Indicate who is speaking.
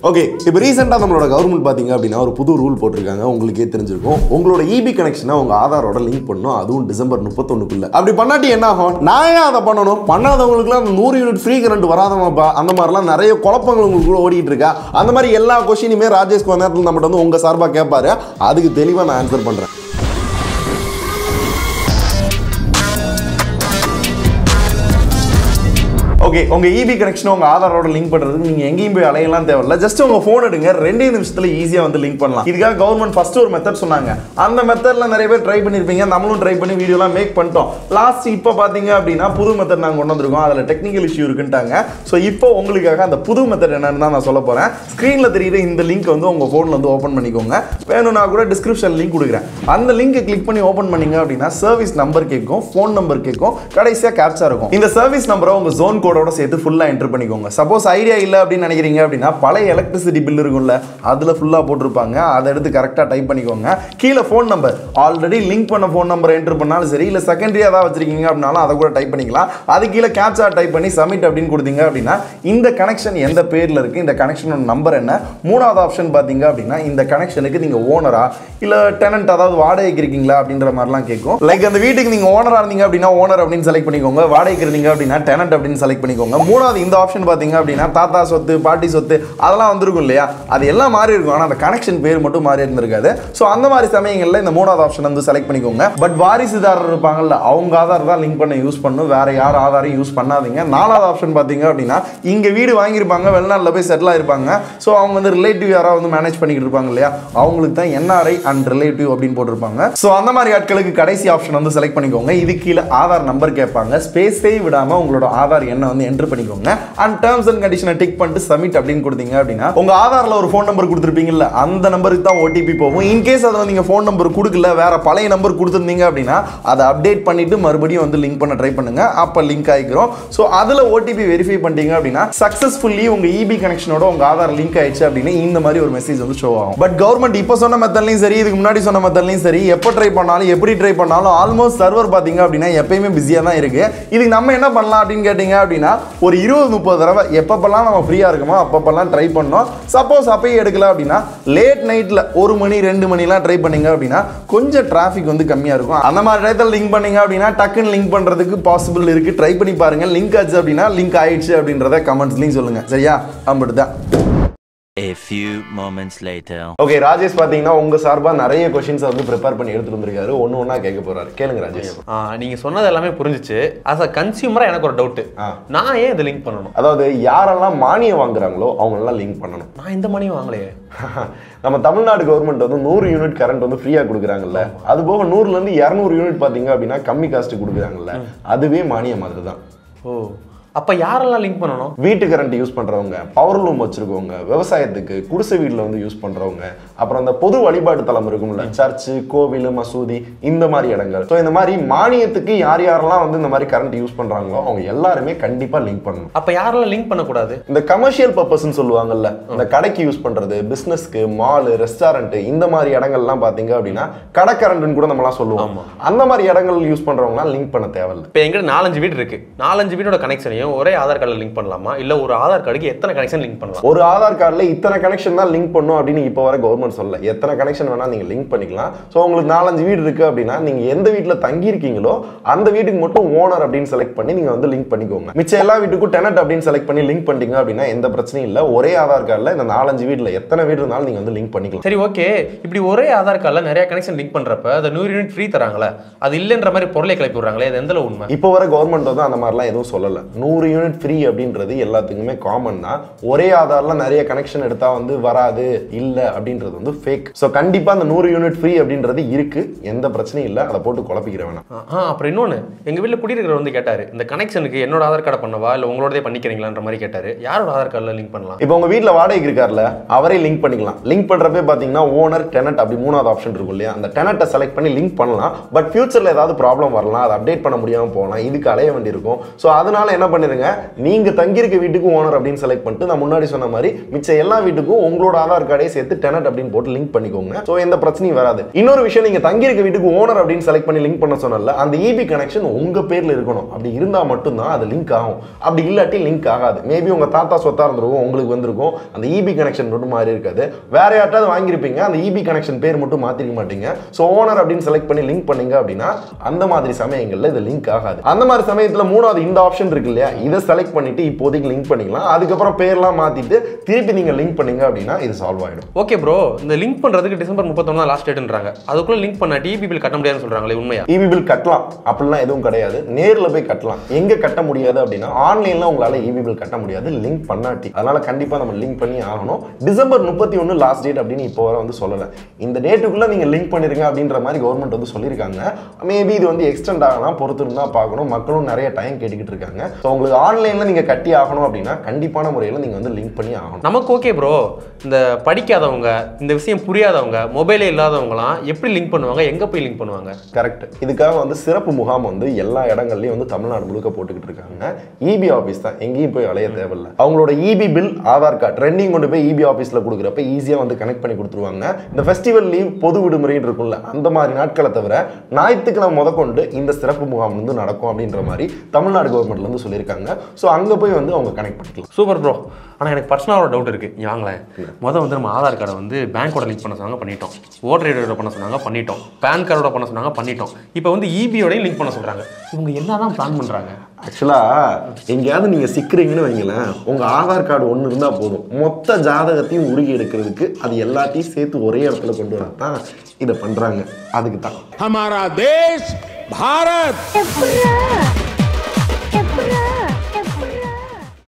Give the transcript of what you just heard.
Speaker 1: Okay இப்போ ரீசெண்டாக நம்மளோட கவர்மெண்ட் பார்த்தீங்க அப்படின்னா ஒரு புது ரூல் போட்டிருக்காங்க உங்களுக்கே தெரிஞ்சிருக்கும் உங்களோட இபி கனெக்ஷனை உங்கள் ஆதாரோட லிங்க் பண்ணணும் அதுவும் டிசம்பர் முப்பத்தொன்னுக்குள்ள அப்படி பண்ணாட்டி என்ன ஆகும் நான் ஏன் அதை பண்ணணும் பண்ணாதவங்களுக்குலாம் அந்த நூறு யூனிட் ஃப்ரீ கரண்ட் வராதமாப்பா அந்த மாதிரிலாம் நிறைய குழப்பங்கள் உங்களுக்குள்ள ஓடிட்டு இருக்கா அந்த மாதிரி எல்லா கொஸ்டினுமே ராஜேஷ் கொஞ்ச நேரத்தில் நம்மகிட்ட வந்து உங்கள் சார்பாக கேட்பாரு அதுக்கு தெளிவாக நான் ஆன்சர் பண்ணுறேன் ஓகே உங்க இபி கனெக்ஷன் உங்க ஆதாரோட லிங்க் பண்றதுக்கு நீங்க எங்கேயும் போய் அலையெல்லாம் தேவையில்ல ஜஸ்ட் உங்க போன் எடுங்க ரெண்டே நிமிஷத்துல ஈஸியா வந்து லிங்க் பண்ணலாம் இதுக்காக கவர்மெண்ட் ஃபர்ஸ்ட் ஒரு மெத்தட் சொன்னாங்க அந்த மெத்தட்ல நிறைய பேர் ட்ரை பண்ணிருப்பீங்க நம்மளும் ட்ரை பண்ணி வீடியோலாம் மேக் பண்ணிட்டோம் லாஸ்ட் இப்போ பாத்தீங்க அப்படின்னா புது மெத்தட் நாங்க கொண்டு வந்திருக்கோம் அதுல டெக்னிக்கல் இஷ்யூ இருக்குன்ட்டாங்க ஸோ இப்போ உங்களுக்காக அந்த புது மெத்தட் என்னன்னு தான் நான் சொல்ல போறேன் ஸ்க்ரீன்ல தெரியுற இந்த லிங்க் வந்து உங்க போன்ல வந்து ஓப்பன் பண்ணிக்கோங்க வேணும்னா கூட டிஸ்கிரிப்ஷன் லிங்க் கொடுக்குறேன் அந்த லிங்கை கிளிக் பண்ணி ஓப்பன் பண்ணீங்க அப்படின்னா சர்வீஸ் நம்பர் கேட்கும் ஃபோன் நம்பர் கேட்கும் கடைசியா கேப்சா இருக்கும் இந்த சர்வீஸ் நம்பரை உங்க ஜோன் கோடோட சேர்த்து ஃபுல்லா என்டர் பண்ணிக்கோங்க சப்போஸ் ஐடியா இல்லை அப்படின்னு நினைக்கிறீங்க அப்படின்னா பழைய எலக்ட்ரிசிட்டி பில் இருக்கும்ல அதுல ஃபுல்லா போட்டிருப்பாங்க அதை எடுத்து கரெக்டா டைப் பண்ணிக்கோங்க கீழே ஃபோன் நம்பர் ஆல்ரெடி லிங்க் பண்ண ஃபோன் நம்பர் என்டர் பண்ணாலும் சரி இல்ல செகண்டரியா ஏதாவது வச்சிருக்கீங்க அப்படின்னாலும் அதை கூட டைப் பண்ணிக்கலாம் அது கீழே கேப்சா டைப் பண்ணி சப்மிட் அப்படின்னு கொடுத்தீங்க அப்படின்னா இந்த கனெக்ஷன் எந்த பேர்ல இருக்கு இந்த கனெக்ஷனோட நம்பர் என்ன மூணாவது ஆப்ஷன் பாத்தீங்க அப்படின்னா இந்த கனெக்ஷனுக்கு நீங்க ஓனரா இல்ல டெனன்ட் அதாவது வாடகைக்கு இருக்கீங்களா அப்படின்ற மாதிரிலாம் கேட்கும் லைக் அந்த வீட்டுக்கு நீங்க ஓனரா இருந்தீங்க அப்படின்னா ஓனர் அப்படின்னு செலக்ட் பண்ணிக்கோங்க வாடகைக்கு இருந்தீங்க அப்படின்னா டெனன்ட் அப்படின்னு செலக்ட் பண்ணிக்கோங்க மூணாவது இந்த ஆப்ஷன் பாத்தீங்க அப்படின்னா தாத்தா சொத்து பாட்டி சொத்து அதெல்லாம் வந்திருக்கும் இல்லையா அது எல்லாம் மாறி இருக்கும் ஆனா அந்த கனெக்ஷன் பேர் மட்டும் மாறி இருந்திருக்காது ஸோ அந்த மாதிரி சமயங்கள்ல இந்த மூணாவது ஆப்ஷன் வந்து செலக்ட் பண்ணிக்கோங்க பட் வாரிசுதாரர் இருப்பாங்கல்ல அவங்க ஆதார் தான் லிங்க் பண்ண யூஸ் பண்ணும் வேற யார் ஆதாரையும் யூஸ் பண்ணாதீங்க நாலாவது ஆப்ஷன் பாத்தீங்க அப்படின்னா இங்க வீடு வாங்கியிருப்பாங்க வெளிநாட்டில் போய் செட்டில் ஆயிருப்பாங்க ஸோ அவங்க வந்து ரிலேட்டிவ் யாராவது வந்து மேனேஜ் பண்ணிக்கிட்டு இருப்பாங்க இல்லையா அவங்களுக்கு தான் என்ஆர்ஐ அண்ட் ரிலேட்டிவ் அப்படின்னு போட்டிருப்பாங்க ஸோ அந்த மாதிரி ஆட்களுக்கு கடைசி ஆப்ஷன் வந்து செலக்ட் பண்ணிக்கோங்க இது கீழே ஆதார் நம்பர் கேட்பாங்க ஸ்பேஸே விடாம உங்களோட ஆதார் எண்ணை வந்து என்டர் பண்ணிக்கோங்க அண்ட் டேர்ம்ஸ் அண்ட் கண்டிஷனை டிக் பண்ணிட்டு சப்மிட் அப்படின்னு கொடுத்தீங்க அப்படின்னா உங்க ஆதார்ல ஒரு ஃபோன் நம்பர் கொடுத்துருப்பீங்கல்ல அந்த நம்பருக்கு தான் ஓடிபி போகும் இன்கேஸ் அதை நீங்க ஃபோன் நம்பர் கொடுக்கல வேற பழைய நம்பர் கொடுத்துருந்தீங்க அப்படின்னா அதை அப்டேட் பண்ணிட்டு மறுபடியும் வந்து லிங்க் பண்ண ட்ரை பண்ணுங்க அப்போ லிங்க் ஆகிக்கிறோம் ஸோ அதில் ஓடிபி வெரிஃபை பண்ணிட்டீங்க அப்படின்னா சக்ஸஸ்ஃபுல்லி உங்க இபி கனெக்ஷனோட உங்க ஆதார் லிங்க் ஆயிடுச்சு அப்படின்னு இந்த மாதிரி ஒரு மெசேஜ் வந்து ஷோ ஆகும் பட் கவர்மெண்ட் இப்போ சொன்ன மெத்தட்லையும் சரி இதுக்கு முன்னாடி சொன்ன மெத்தட்லையும் சரி எப்போ ட்ரை பண்ணாலும் எப்படி ட்ரை பண்ணாலும் ஆல்மோஸ்ட் சர்வர் பார்த்தீங்க அப்படின்னா எப்பயுமே பிஸியாக தான் இருக்கு இதுக்கு நம்ம என்ன பண்ணலாம் அப்படின்னு கேட்டிங்க அப்படின்னா ஒரு இருபது முப்பது தடவை எப்பப்பெல்லாம் நம்ம ஃப்ரீயாக இருக்குமோ அப்பப்பெல்லாம் ட்ரை பண்ணோம் சப்போஸ் அப்பயே எடுக்கல அப்படின்னா லேட் நைட்டில் ஒரு மணி ரெண்டு மணிலாம் ட்ரை பண்ணீங்க அப்படின்னா கொஞ்சம் டிராஃபிக் வந்து கம்மியாக இருக்கும் அந்த மாதிரி டயத்தில் லிங்க் பண்ணீங்க அப்படின்னா டக்குன்னு லிங்க் பண்ணுறதுக்கு பாசிபிள் இருக்குது ட்ரை பண்ணி பாருங்க லிங்க் ஆச்சு அப்படின்னா லிங்க் ஆயிடுச்சு அப்படின்றத கமெண்ட்ஸ்லையும் சொல்லுங்கள் சரியா அப்படி தான்
Speaker 2: A few moments later.
Speaker 1: Okay Rajesh பார்த்தீங்கன்னா உங்கள் சார்பாக நிறைய கொஷின்ஸை வந்து ப்ரிப்பேர் பண்ணி எடுத்துட்டு வந்திருக்காரு ஒன்று ஒன்றா கேட்க போறாரு கேளுங்க ராஜேஷ்
Speaker 3: ஆ, நீங்க சொன்னது எல்லாமே புரிஞ்சுச்சு ஆஸ் அ கன்சியூமரா எனக்கு ஒரு டவுட்
Speaker 1: ஆ.
Speaker 3: நான் ஏன் இதை லிங்க் பண்ணணும்
Speaker 1: அதாவது யாரெல்லாம் மானியம் வாங்குறாங்களோ அவங்களெல்லாம் லிங்க் பண்ணணும்
Speaker 3: நான் இந்த மணியும் வாங்கலையே
Speaker 1: நம்ம தமிழ்நாடு கவர்மெண்ட் வந்து நூறு யூனிட் கரண்ட் வந்து ஃப்ரீயாக கொடுக்குறாங்கல்ல அது போக நூறுலேருந்து இரநூறு யூனிட் பார்த்தீங்க அப்படின்னா கம்மி காஸ்ட் கொடுக்குறாங்கல்ல அதுவே மானியம் மாதிரி தான்
Speaker 3: ஓ அப்ப யாரெல்லாம் லிங்க் பண்ணணும்
Speaker 1: வீட்டு கரண்ட் யூஸ் பண்றவங்க பவர் லூம் வச்சிருக்கவங்க விவசாயத்துக்கு குடிசை வீட்டில் வந்து யூஸ் பண்றவங்க அப்புறம் அந்த பொது வழிபாட்டு தலம் இருக்கும்ல சர்ச்சு கோவில் மசூதி இந்த மாதிரி இடங்கள் ஸோ இந்த மாதிரி மானியத்துக்கு யார் யாரெல்லாம் வந்து இந்த மாதிரி கரண்ட் யூஸ் பண்றாங்களோ அவங்க எல்லாருமே கண்டிப்பா லிங்க் பண்ணணும்
Speaker 3: அப்ப யாரெல்லாம் லிங்க் பண்ணக்கூடாது
Speaker 1: இந்த கமர்ஷியல் பர்பஸ்ன்னு சொல்லுவாங்கல்ல இந்த கடைக்கு யூஸ் பண்றது பிசினஸ்க்கு மால் ரெஸ்டாரண்ட் இந்த மாதிரி இடங்கள்லாம் பாத்தீங்க அப்படின்னா கடை கரண்ட்னு கூட நம்மலாம் சொல்லுவோம் அந்த மாதிரி இடங்கள் யூஸ் பண்றவங்கலாம் லிங்க் பண்ண தேவையில்ல
Speaker 3: இப்போ எங்கிட்ட நாலஞ்சு வீடு இருக்கு நாலஞ்சு வீடோட கனெக்ஷனையும் ஒரே ஆதார் கார்டில் லிங்க் பண்ணலாமா இல்ல ஒரு ஆதார் கார்டுக்கு எத்தனை கனெக்ஷன் லிங்க் பண்ணலாம்
Speaker 1: ஒரு ஆதார் கார்டில் இத்தனை கனெக்ஷன் தான் லிங்க் பண்ணும் அப்படின்னு இப்போ வர கவர்மெண்ட் சொல்லல எத்தனை கனெக்ஷன் வேணா நீங்க லிங்க் பண்ணிக்கலாம் ஸோ உங்களுக்கு நாலஞ்சு வீடு இருக்கு அப்படின்னா நீங்க எந்த வீட்டில் தங்கி இருக்கீங்களோ அந்த வீட்டுக்கு மட்டும் ஓனர் அப்படின்னு செலக்ட் பண்ணி நீங்க வந்து லிங்க் பண்ணிக்கோங்க மிச்ச எல்லா வீட்டுக்கும் டெனட் அப்படின்னு செலக்ட் பண்ணி லிங்க் பண்ணிட்டீங்க அப்படின்னா எந்த பிரச்சனையும் இல்லை ஒரே ஆதார் கார்டில் இந்த நாலஞ்சு வீட்டில் எத்தனை வீடு இருந்தாலும் நீங்க வந்து லிங்க் பண்ணிக்கலாம்
Speaker 3: சரி ஓகே இப்படி ஒரே ஆதார் கார்டில் நிறைய கனெக்ஷன் லிங்க் பண்றப்ப அந்த நூறு யூனிட் ஃப்ரீ தராங்களே அது இல்லைன்ற மாதிரி பொருளை கிளப்பி விடுறாங்களே அது எந்த அளவு உண்மை
Speaker 1: இப்போ வர கவர்மெண்ட் வந்து அந்த மாதிரிலாம் எதுவும் சொல்லலை நூறு யூனிட் ஃப்ரீ அப்படின்றது எல்லாத்துக்குமே காமன் தான் ஒரே ஆதாரில் நிறைய கனெக்ஷன் எடுத்தா வந்து வராது இல்லை அப்படின்றது வந்து ஃபேக் ஸோ கண்டிப்பாக அந்த நூறு யூனிட் ஃப்ரீ அப்படின்றது இருக்கு எந்த பிரச்சனையும் இல்லை அதை போட்டு குழப்பிக்கிற வேணாம்
Speaker 3: ஆ அப்புறம் இன்னொன்று எங்கள் வீட்டில் குடியிருக்கிற வந்து கேட்டார் இந்த கனெக்ஷனுக்கு என்னோட ஆதார் கார்டை பண்ணவா இல்லை உங்களோடதே பண்ணிக்கிறீங்களான்ற மாதிரி கேட்டார் யாரோட ஆதார் கார்டில் லிங்க் பண்ணலாம்
Speaker 1: இப்போ உங்க வீட்டில் வாடகைக்கு இருக்கார்ல அவரே லிங்க் பண்ணிக்கலாம் லிங்க் பண்றப்ப பார்த்தீங்கன்னா ஓனர் டெனட் அப்படி மூணாவது ஆப்ஷன் இருக்கும் இல்லையா அந்த டெனட்டை செலக்ட் பண்ணி லிங்க் பண்ணலாம் பட் ஃபியூச்சரில் ஏதாவது ப்ராப்ளம் வரலாம் அதை அப்டேட் பண்ண முடியாமல் போகலாம் இதுக்கு அலைய வேண்டியிருக்கும் ஸோ அதனால என்ன பண்ணி பண்ணிருங்க நீங்க தங்கியிருக்க வீட்டுக்கு ஓனர் அப்படின்னு செலக்ட் பண்ணிட்டு நான் முன்னாடி சொன்ன மாதிரி மிச்ச எல்லா வீட்டுக்கும் உங்களோட ஆதார் கார்டே சேர்த்து டெனட் அப்படின்னு போட்டு லிங்க் பண்ணிக்கோங்க ஸோ எந்த பிரச்சனையும் வராது இன்னொரு விஷயம் நீங்க தங்கியிருக்க வீட்டுக்கு ஓனர் அப்படின்னு செலக்ட் பண்ணி லிங்க் பண்ண சொன்னல அந்த இபி கனெக்ஷன் உங்க பேர்ல இருக்கணும் அப்படி இருந்தா மட்டும்தான் அது லிங்க் ஆகும் அப்படி இல்லாட்டி லிங்க் ஆகாது மேபி உங்க தாத்தா சொத்தா இருந்திருக்கும் உங்களுக்கு வந்திருக்கும் அந்த இபி கனெக்ஷன் மட்டும் மாறி இருக்காது வேற யார்ட்டாவது வாங்கியிருப்பீங்க அந்த இபி கனெக்ஷன் பேர் மட்டும் மாத்திருக்க மாட்டீங்க ஸோ ஓனர் அப்படின்னு செலக்ட் பண்ணி லிங்க் பண்ணீங்க அப்படின்னா அந்த மாதிரி சமயங்கள்ல இது லிங்க் ஆகாது அந்த மாதிரி சமயத்துல மூணாவது இந்த ஆப்ஷன் இருக்கு இல்லையா இதை செலக்ட் பண்ணிட்டு இப்போதைக்கு லிங்க் பண்ணிக்கலாம் அதுக்கப்புறம் பேர்லாம் மாத்திட்டு திருப்பி நீங்க லிங்க் பண்ணீங்க அப்படின்னா இது சால்வ் ஆயிடும்
Speaker 3: ஓகே ப்ரோ இந்த லிங்க் பண்றதுக்கு டிசம்பர் முப்பத்தொன்னு லாஸ்ட் டேட்ன்றாங்க அதுக்குள்ள லிங்க் பண்ண டிபி பில் கட்ட முடியாதுன்னு சொல்றாங்களே உண்மையா
Speaker 1: இபி பில் கட்டலாம் அப்படிலாம் எதுவும் கிடையாது நேர்ல போய் கட்டலாம் எங்க கட்ட முடியாது அப்படின்னா ஆன்லைன்ல உங்களால இபி பில் கட்ட முடியாது லிங்க் பண்ணாட்டி அதனால கண்டிப்பா நம்ம லிங்க் பண்ணி ஆகணும் டிசம்பர் முப்பத்தி ஒன்று லாஸ்ட் டேட் அப்படின்னு இப்போ வர வந்து சொல்லலை இந்த டேட்டுக்குள்ள நீங்க லிங்க் பண்ணிருங்க அப்படின்ற மாதிரி கவர்மெண்ட் வந்து சொல்லியிருக்காங்க மேபி இது வந்து எக்ஸ்டெண்ட் ஆகலாம் பொறுத்து இருந்தா பார்க்கணும் மக்களும் நிறைய டைம் கேட்டுக்கிட்டு இருக்காங்க ஸோ உங்களுக்கு ஆன்லைன்ல நீங்க கட்டி ஆகணும் அப்படின்னா கண்டிப்பான முறையில் நீங்க வந்து லிங்க் பண்ணி ஆகணும்
Speaker 3: நமக்கு ஓகே ப்ரோ இந்த படிக்காதவங்க இந்த விஷயம் புரியாதவங்க மொபைலே இல்லாதவங்கலாம் எப்படி லிங்க் பண்ணுவாங்க எங்க போய் லிங்க் பண்ணுவாங்க
Speaker 1: கரெக்ட் இதுக்காக வந்து சிறப்பு முகாம் வந்து எல்லா இடங்கள்லயும் வந்து தமிழ்நாடு முழுக்க போட்டுக்கிட்டு இருக்காங்க இபி ஆஃபீஸ் தான் எங்கேயும் போய் அலைய தேவையில்ல அவங்களோட இபி பில் ஆதார் கார்டு ரெண்டையும் கொண்டு போய் இபி ஆஃபீஸ்ல கொடுக்குறப்ப ஈஸியா வந்து கனெக்ட் பண்ணி கொடுத்துருவாங்க இந்த ஃபெஸ்டிவல் லீவ் பொது விடுமுறைன்னு இருக்கும்ல அந்த மாதிரி நாட்களை தவிர ஞாயிற்றுக்கிழமை முதற்கொண்டு இந்த சிறப்பு முகாம் வந்து நடக்கும் அப்படின்ற மாதிரி தமிழ்நாடு கவர்மெண்ட்ல இருந்து சொல்லியிருக்காங்க ஸோ அங்க போய் வந்து அவங்க கனெக்ட் பண்ணிக்கலாம்
Speaker 3: சூப்பர் ப்ரோ ஆனால் எனக்கு பர்சனலாக டவுட் இருக்கு நீ வாங்களேன் முதல் வந்து நம்ம ஆதார் கார்டை வந்து பேங்க்கோட லிங்க் பண்ண சொன்னாங்க பண்ணிட்டோம் ஓட்டர் ஐடியோட பண்ண சொன்னாங்க பண்ணிட்டோம் பேன் கார்டோட பண்ண சொன்னாங்க பண்ணிட்டோம் இப்போ வந்து இபியோடையும் லிங்க் பண்ண சொல்றாங்க இவங்க என்னதான் பிளான் பண்றாங்க
Speaker 1: ஆக்சுவலா எங்கேயாவது நீங்க சிக்கிறீங்கன்னு வைங்களேன் உங்க ஆதார் கார்டு ஒன்று இருந்தா போதும் மொத்த ஜாதகத்தையும் உருகி எடுக்கிறதுக்கு அது எல்லாத்தையும் சேர்த்து ஒரே இடத்துல கொண்டு வரத்தான் இதை பண்றாங்க அதுக்கு தான்
Speaker 4: हमारा देश भारत